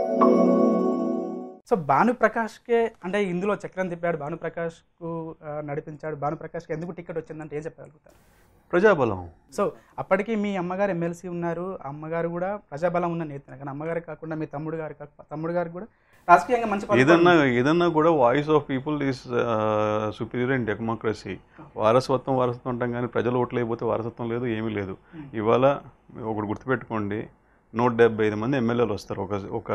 So భానుప్రకాష్కే అంటే ఇందులో చక్రం తిప్పాడు భానుప్రకాష్కు ఆ, నడిపించాడు భానుప్రకాష్కి ఎందుకు టికెట్ వచ్చిందంటే ఏం చెప్పగలుగుతారు ప్రజాబలం సో అప్పటికి మీ అమ్మగారు ఎమ్మెల్సీ ఉన్నారు ఆ అమ్మగారు కూడా ప్రజాబలం ఉన్న నేత కానీ అమ్మగారు కాకుండా మీ తమ్ముడు గారు కాక తమ్ముడు గారు కూడా రాజకీయంగా మంచి పదవి ఏదన్నా ఏదన్నా కూడా voice of people is superior in democracy వారసత్వం వారసత్వం అంటాం కానీ ప్రజలు ఓట్లు అయిపోతే వారసత్వం లేదు ఏమీ లేదు ఇవాళ ఒకటి గుర్తుపెట్టుకోండి నూట డెబ్బై ఐదు మంది ఎమ్మెల్యేలు వస్తారు ఒక ఒక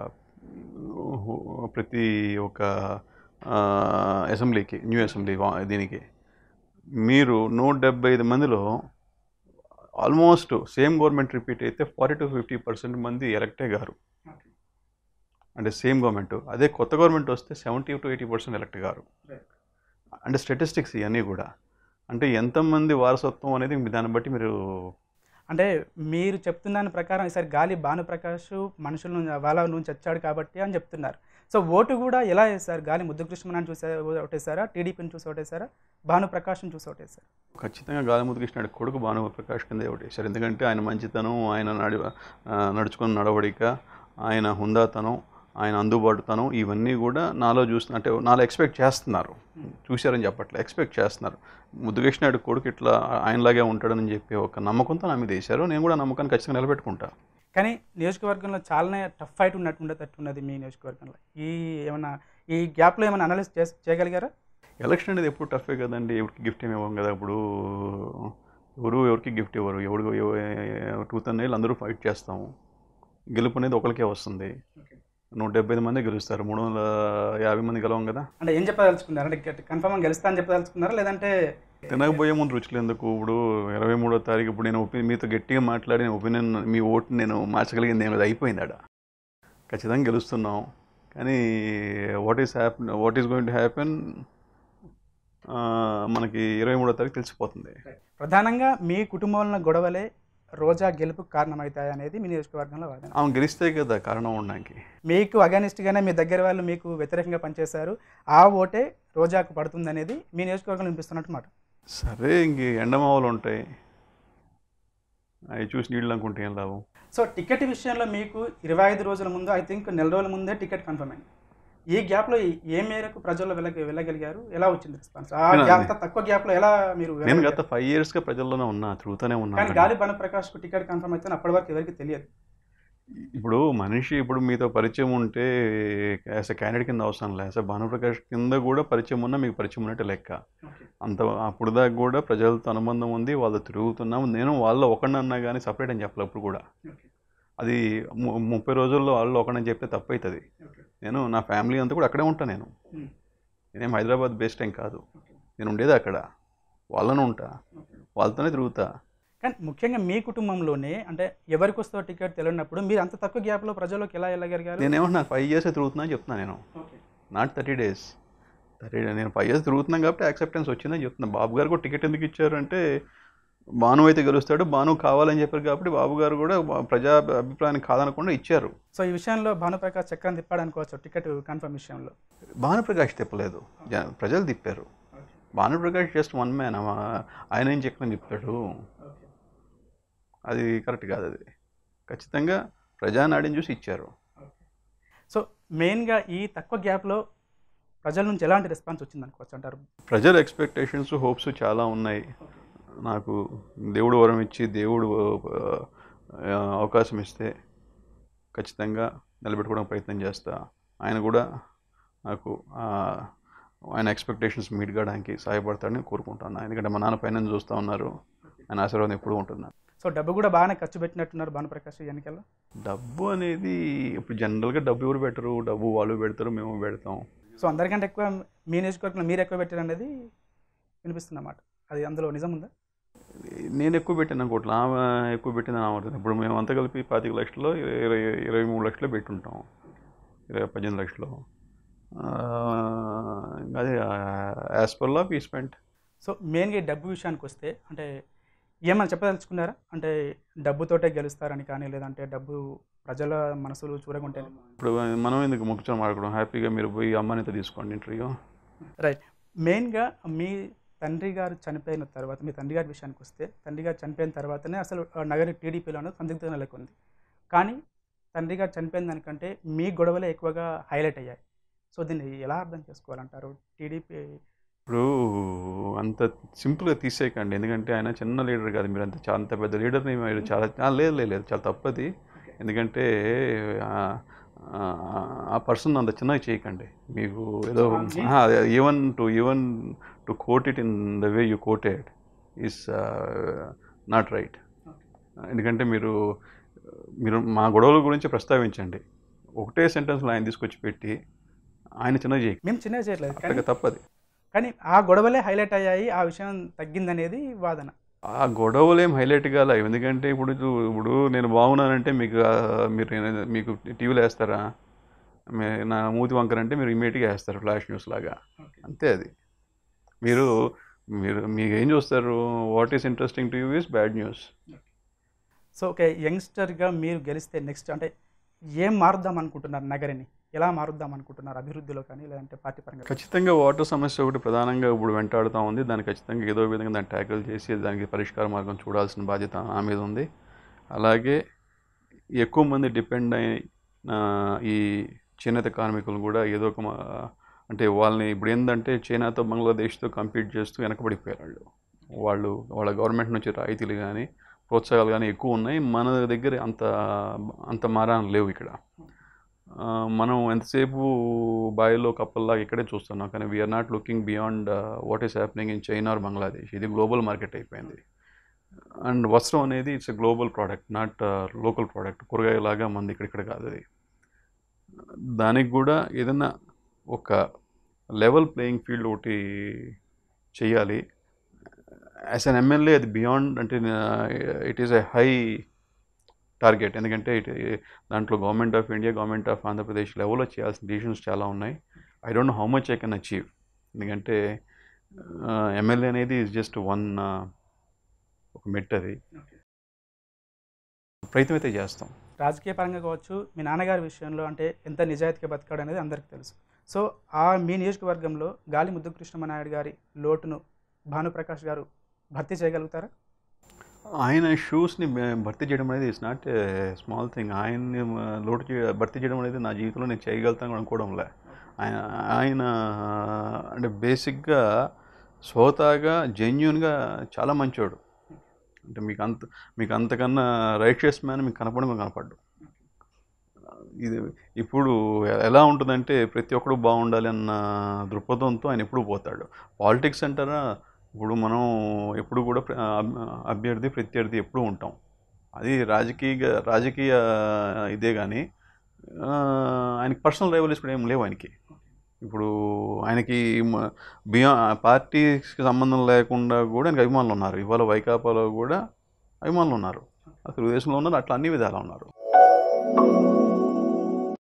ప్రతి ఒక ఆ, అసెంబ్లీకి న్యూ అసెంబ్లీ వా- దీనికి మీరు నూట డెబ్బై ఐదు మందిలో ఆల్మోస్ట్ సేమ్ గవర్నమెంట్ రిపీట్ అయితే ఫార్టీ టు ఫిఫ్టీ పర్సెంట్ మంది ఎలక్టే గారు అంటే సేమ్ గవర్నమెంట్ అదే కొత్త గవర్నమెంట్ వస్తే seventy to eighty percent elect గారు అంటే స్టాటిస్టిక్స్ ఇవన్నీ కూడా అంటే ఎంతమంది వారసత్వం అనేది మీ దాన్ని బట్టి మీరు అంటే మీరు చెప్తున్న దాని ప్రకారం ఈసారి గాలి భానుప్రకాష్ మనుషుల నుంచి వాళ్ళ నుంచి వచ్చాడు కాబట్టి అని చెప్తున్నారు సో ఓటు కూడా ఎలా వేశారు గాలి ముద్దుకృష్ణమని చూసే ఓటేశారా టీడీపీని చూసి ఓటేశారా భానుప్రకాష్ని చూసి ఓటేశారు ఖచ్చితంగా గాలిముద్దు కృష్ణ కొడుకు భాను ప్రకాష్ కింద ఒకటేశారు ఎందుకంటే ఆయన మంచితనం ఆయన నడి ఆ, నడుచుకున్న నడవడిక ఆయన హుందాతనం ఆయన అందుబాటుతనం ఇవన్నీ కూడా నాలో చూస్తున్న అంటే నాలో ఎక్స్పెక్ట్ చేస్తున్నారు చూశారని చెప్పట్లే ఎక్స్పెక్ట్ చేస్తున్నారు ముద్దుకృష్ణాడు కొడుకు ఇట్లా ఆయనలాగే ఉంటాడని చెప్పి ఒక నమ్మకంతో నా మీద వేశారు నేను కూడా ఆ నమ్మకాన్ని ఖచ్చితంగా నిలబెట్టుకుంటా కానీ నియోజకవర్గంలో చాలానే టఫ్ ఫైట్ ఉన్నట్టు ఉండేటట్టు ఉన్నది మీ నియోజకవర్గంలో ఈ ఏమన్నా ఈ గ్యాప్లో ఏమైనా అనలైజ్ చేయగలిగారా ఎలక్షన్ అనేది ఎప్పుడు టఫే కదండి ఎవరికి గిఫ్ట్ ఏమి ఇవ్వం కదా ఇప్పుడు ఎవరు ఎవరికి గిఫ్ట్ ఇవ్వరు ఎవడు టూ థౌసండ్ ఏళ్ళు అందరూ ఫైట్ చేస్తాము గెలుపు అనేది ఒకరికే వస్తుంది నూట డెబ్బై ఐదు మంది గెలుస్తారు మూడు వందల యాభై మంది గెలవం కదా అంటే ఏం చెప్పదలుచుకున్నారు అంటే కన్ఫర్మ్ గెలుస్తా అని చెప్పదలుచుకున్నారా లేదంటే తినకపోయే ముందు రుచులు ఎందుకు ఇప్పుడు ఇరవై మూడో తారీఖు ఇప్పుడు నేను ఒపి మీతో గట్టిగా మాట్లాడి ఒపీనియన్ మీ ఓటుని నేను మార్చగలిగింది ఏమి అయిపోయింది ఆడ ఖచ్చితంగా గెలుస్తున్నాం కానీ what is happen what is going to happen మనకి ఇరవై మూడో తారీఖు తెలిసిపోతుంది ప్రధానంగా మీ కుటుంబంలో గొడవలే రోజా గెలుపుకు కారణమవుతాయి అనేది మీ నియోజకవర్గంలో వాదన ఆమె గెలిస్తే కదా కారణం ఉండడానికి మీకు అగానిస్ట్గానే మీ దగ్గర వాళ్ళు మీకు వ్యతిరేకంగా పనిచేశారు ఆ ఓటే రోజాకు పడుతుంది అనేది మీ నియోజకవర్గంలో వినిపిస్తున్నట్టు మాట సరే ఇంక ఎండమావులు ఉంటాయి అవి చూసి నీళ్ళు అనుకుంటే ఏం లాభం సో టికెట్ విషయంలో మీకు ఇరవై ఐదు రోజుల ముందు ఐ థింక్ నెల రోజుల ముందే టికెట్ కన్ఫర్మ్ అయింది ఈ గ్యాప్లో ఏ మేరకు ప్రజల్లో వెళ్ళ వెళ్ళగలిగారు ఎలా వచ్చింది రెస్పాన్స్ ఆ నేను గ్యాప్ అంత తక్కువ గ్యాప్లో ఎలా మీరు నేను వెళ్ళగలిగారు? గత ఫైవ్ ఇయర్స్గా ప్రజల్లోనే ఉన్నా తిరుగుతూనే ఉన్నా కానీ గాలి ప్రకాష్కు టికెట్ కన్ఫర్మ్ అయితే అప్పటి వరకు ఎవరికి తెలియదు ఇప్పుడు మనిషి ఇప్పుడు మీతో పరిచయం ఉంటే యాజ్ ఎ క్యాండిడేట్ కింద అవసరం లేదు యాజ్ ఎ భానుప్రకాష్ కింద కూడా పరిచయం ఉన్నా మీకు పరిచయం ఉన్నట్టు లెక్క అంత అప్పుడు దాకా కూడా ప్రజలతో అనుబంధం ఉంది వాళ్ళతో తిరుగుతున్నాం నేను వాళ్ళలో ఒకడినన్నా కానీ సపరేట్ అని చెప్పలేదు ఇప్పుడు కూడా అది ము- ముప్పై రోజుల్లో వాళ్ళు ఒకడని చెప్తే తప్పు అవుతుంది నేను నా ఫ్యామిలీ అంతా కూడా అక్కడే ఉంటాను నేను Hmm. నేనేం హైదరాబాద్ బేస్డ్ ఏం కాదు నేను ఉండేది అక్కడ వాళ్ళను ఉంటా వాళ్ళతోనే తిరుగుతా కానీ ముఖ్యంగా మీ కుటుంబంలోనే అంటే ఎవరికి వస్తుందో టికెట్ తెలియనప్పుడు మీరు అంత తక్కువ గ్యాప్లో ప్రజల్లోకి ఎలా వెళ్ళగలిగారు నేనేమన్నా ఫైవ్ ఇయర్స్ తిరుగుతున్నా అని చెప్తున్నా నేను నాట్ థర్టీ డేస్ థర్టీ నేను ఫైవ్ ఇయర్స్ తిరుగుతున్నాను కాబట్టి యాక్సెప్టెన్స్ వచ్చిందని చెప్తున్నా బాబు గారు కూడా టికెట్ ఎందుకు ఇచ్చారు అంటే భాను అయితే గెలుస్తాడు భాను కావాలని చెప్పారు కాబట్టి బాబు గారు కూడా ప్రజా అభిప్రాయాన్ని కాదనకుండా ఇచ్చారు సో ఈ విషయంలో భానుప్రకాష్ చక్రం తిప్పాడు అనుకోవచ్చు టికెట్ కన్ఫర్మ్ విషయంలో భానుప్రకాష్ తిప్పలేదు జ- ప్రజలు తిప్పారు భానుప్రకాష్ జస్ట్ వన్ మ్యాన్ ఆయన ఏం చక్రం తిప్పాడు అది కరెక్ట్ కాదు అది ఖచ్చితంగా ప్రజానాడిని చూసి ఇచ్చారు సో మెయిన్గా ఈ తక్కువ గ్యాప్లో ప్రజల నుంచి ఎలాంటి రెస్పాన్స్ వచ్చింది అనుకోవచ్చు అంటారు ప్రజల ఎక్స్పెక్టేషన్స్ హోప్స్ చాలా ఉన్నాయి నాకు దేవుడు వరం ఇచ్చి దేవుడు ఆ, అవకాశం ఇస్తే ఖచ్చితంగా నిలబెట్టుకోవడానికి ప్రయత్నం చేస్తా ఆయన కూడా నాకు ఆ, ఆయన ఎక్స్పెక్టేషన్స్ మీట్ కావడానికి సహాయపడతాడని కోరుకుంటున్నాను ఎందుకంటే మా నాన్న పైన చూస్తూ ఉన్నారు ఆయన ఆశీర్వాదం ఎప్పుడూ ఉంటున్నారు సో డబ్బు కూడా బాగానే ఖర్చు పెట్టినట్టున్నారు భానుప్రకాష్ ఈ ఎన్నికల్లో డబ్బు అనేది ఇప్పుడు జనరల్గా డబ్బు ఎవరు పెట్టరు డబ్బు వాళ్ళు పెడతారు మేము పెడతాం సో అందరికంటే ఎక్కువ మీ నియోజకవర్గంలో మీరు ఎక్కువ పెట్టారు అనేది వినిపిస్తున్నమాట అది అందులో నిజం ఉందా నేను ఎక్కువ పెట్టాను అనుకోవట్లే ఆమె ఎక్కువ పెట్టింది ఆమె అవుతుంది ఇప్పుడు మేము అంతా కలిపి పాతిక లక్షలు ఇరవై ఇరవై మూడు లక్షలు పెట్టుంటాం ఇరవై పద్దెనిమిది లక్షలు ఆ, అదే as per law we spent so మెయిన్గా ఈ డబ్బు విషయానికి వస్తే అంటే ఏమైనా చెప్పదలుచుకున్నారా అంటే డబ్బుతోటే గెలుస్తారని కానీ లేదంటే డబ్బు ప్రజల మనసులు చూరకుంటే ఇప్పుడు మనం ఎందుకు ముఖ్యం మాట్లాడడం హ్యాపీగా మీరు పోయి అమ్మానితో తీసుకోండి ఇంటర్వ్యూ రైట్ మెయిన్గా మీ తండ్రి గారు చనిపోయిన తర్వాత మీ తండ్రి గారి విషయానికి వస్తే తండ్రి గారు చనిపోయిన తర్వాతనే అసలు ఆ నగరి టీడీపీలో సందిగ్ధత నెలకొంది కానీ తండ్రి గారు చనిపోయిన దానికంటే మీ గొడవలే ఎక్కువగా హైలైట్ అయ్యాయి సో దీన్ని ఎలా అర్థం చేసుకోవాలంటారు టీడీపీ ఇప్పుడు అంత సింపుల్గా తీసేయకండి ఎందుకంటే ఆయన చిన్న లీడర్ కాదు మీరు అంత చాలా అంత పెద్ద లీడర్ని మీరు చాలా ఆ, లేదు లేదు లేదు చాలా తప్పది ఎందుకంటే ఆ- ఆ- ఆ పర్సన్ అంత చిన్నగా చేయకండి మీకు ఏదో even to even to quote it in the way you quoted is not right ఎందుకంటే మీరు మీరు మా గొడవల గురించి ప్రస్తావించండి ఒకటే సెంటెన్స్లో ఆయన తీసుకొచ్చి పెట్టి ఆయన చిన్న చేయ మేము చిన్నగా చేయట్లేదు కానీ తప్పది కానీ ఆ గొడవలే హైలైట్ అయ్యాయి ఆ విషయం తగ్గిందనేది వాదన ఆ గొడవలు ఏం హైలైట్ కాలే ఎందుకంటే ఇప్పుడు చూ- ఇప్పుడు నేను బాగున్నానంటే మీకు ఆ, మీరు ఏమైనా- మీకు టీవీలో వేస్తారా మే- నా మూతి వంకర అంటే మీరు ఇమీడియట్గా వేస్తారు ఫ్లాష్ న్యూస్ లాగా అంతే అది మీరు మీరు మీకు ఏం చూస్తారు what is interesting to you is bad news so ఒక యంగ్స్టర్గా మీరు గెలిస్తే నెక్స్ట్ అంటే ఏం మారుద్దాం అనుకుంటున్నారు నగరిని ఎలా మారుద్దాం అనుకుంటున్నారు అభివృద్ధిలో కానీ లేదంటే పార్టీ పరంగా ఖచ్చితంగా వాటర్ సమస్య ఒకటి ప్రధానంగా ఇప్పుడు వెంటాడుతూ ఉంది దాన్ని ఖచ్చితంగా ఏదో విధంగా దాన్ని ట్యాకిల్ చేసి దానికి పరిష్కార మార్గం చూడాల్సిన బాధ్యత నా మీద ఉంది అలాగే ఎక్కువ మంది డిపెండ్ అయిన ఈ చేనేత కార్మికులు కూడా ఏదో ఒక మా- అంటే వాళ్ళని ఇప్పుడు ఏంటంటే చైనాతో బంగ్లాదేశ్తో కంపీట్ చేస్తూ వెనకబడిపోయారు వాళ్ళు వాళ్ళు వాళ్ళ గవర్నమెంట్ నుంచి రాయితీలు కానీ ప్రోత్సాహాలు కానీ ఎక్కువ ఉన్నాయి మన దగ్గర అంత అంత మారాన్ లేవు ఇక్కడ ఆ, మనం ఎంతసేపు బాయిలో కప్పల్లాగా ఇక్కడే చూస్తున్నాం కానీ we are not looking beyond what is happening in China or Bangladesh ఇది గ్లోబల్ మార్కెట్ అయిపోయింది అండ్ వస్త్రం అనేది it's a global product not local product కూరగాయలాగా మంది ఇక్కడిక్కడ కాదు అది దానికి కూడా ఏదైనా ఒక లెవెల్ ప్లేయింగ్ ఫీల్డ్ ఒకటి చేయాలి యాజ్ అన్ ఎమ్మెల్యే అది బియాండ్ అంటే it is a high target ఎందుకంటే ఇట్ దాంట్లో government of India government of Andhra Pradesh లెవెల్లో చేయాల్సిన డిసిషన్స్ చాలా ఉన్నాయి I don't know how much I can achieve ఎందుకంటే ఎమ్మెల్యే అనేది ఇస్ జస్ట్ వన్ ఒక మెట్ అది ప్రయత్నం అయితే చేస్తాం రాజకీయ పరంగా కావచ్చు మీ నాన్నగారి విషయంలో అంటే ఎంత నిజాయితీగా బతకాడు అనేది అందరికీ తెలుసు సో ఆ మీ నియోజకవర్గంలో గాలి ముద్దు కృష్ణమనాయుడు గారి లోటును భానుప్రకాష్ గారు భర్తీ చేయగలుగుతారా ఆయన షూస్ని భర్తీ చేయడం అనేది it's not a small thing ఆయన్ని మ, లోటు చే భర్తీ చేయడం అనేది నా జీవితంలో నేను చేయగలుగుతాను అనుకోవడంలే ఆయన ఆయన అంటే బేసిక్గా స్వతహాగా జెన్యున్గా చాలా మంచోడు అంటే మీకు అంత మీకు అంతకన్నా రైషియస్ మ్యాన్ మీకు కనపడడం కూడా కనపడ్డు ఇది ఇప్పుడు ఎలా ఉంటుందంటే ప్రతి ఒక్కడు బాగుండాలి అన్న దృక్పథంతో ఆయన ఎప్పుడు పోతాడు పాలిటిక్స్ అంటారా ఇప్పుడు మనం ఎప్పుడు కూడా ప్ర- అబ్- అభ్యర్థి ప్రత్యర్థి ఎప్పుడు ఉంటాం అది రాజకీయ రాజకీయ ఇదే కానీ ఆ, ఆయనకి పర్సనల్ రైవల్స్ కూడా ఏం లేవు ఆయనకి ఇప్పుడు ఆయనకి మ- బియా పార్టీకి సంబంధం లేకుండా కూడా ఆయనకి అభిమానులు ఉన్నారు ఇవాళ వైకాపాలో కూడా అభిమానులు ఉన్నారు తెలుగుదేశంలో ఉన్నారు అట్లా అన్ని విధాలు ఉన్నారు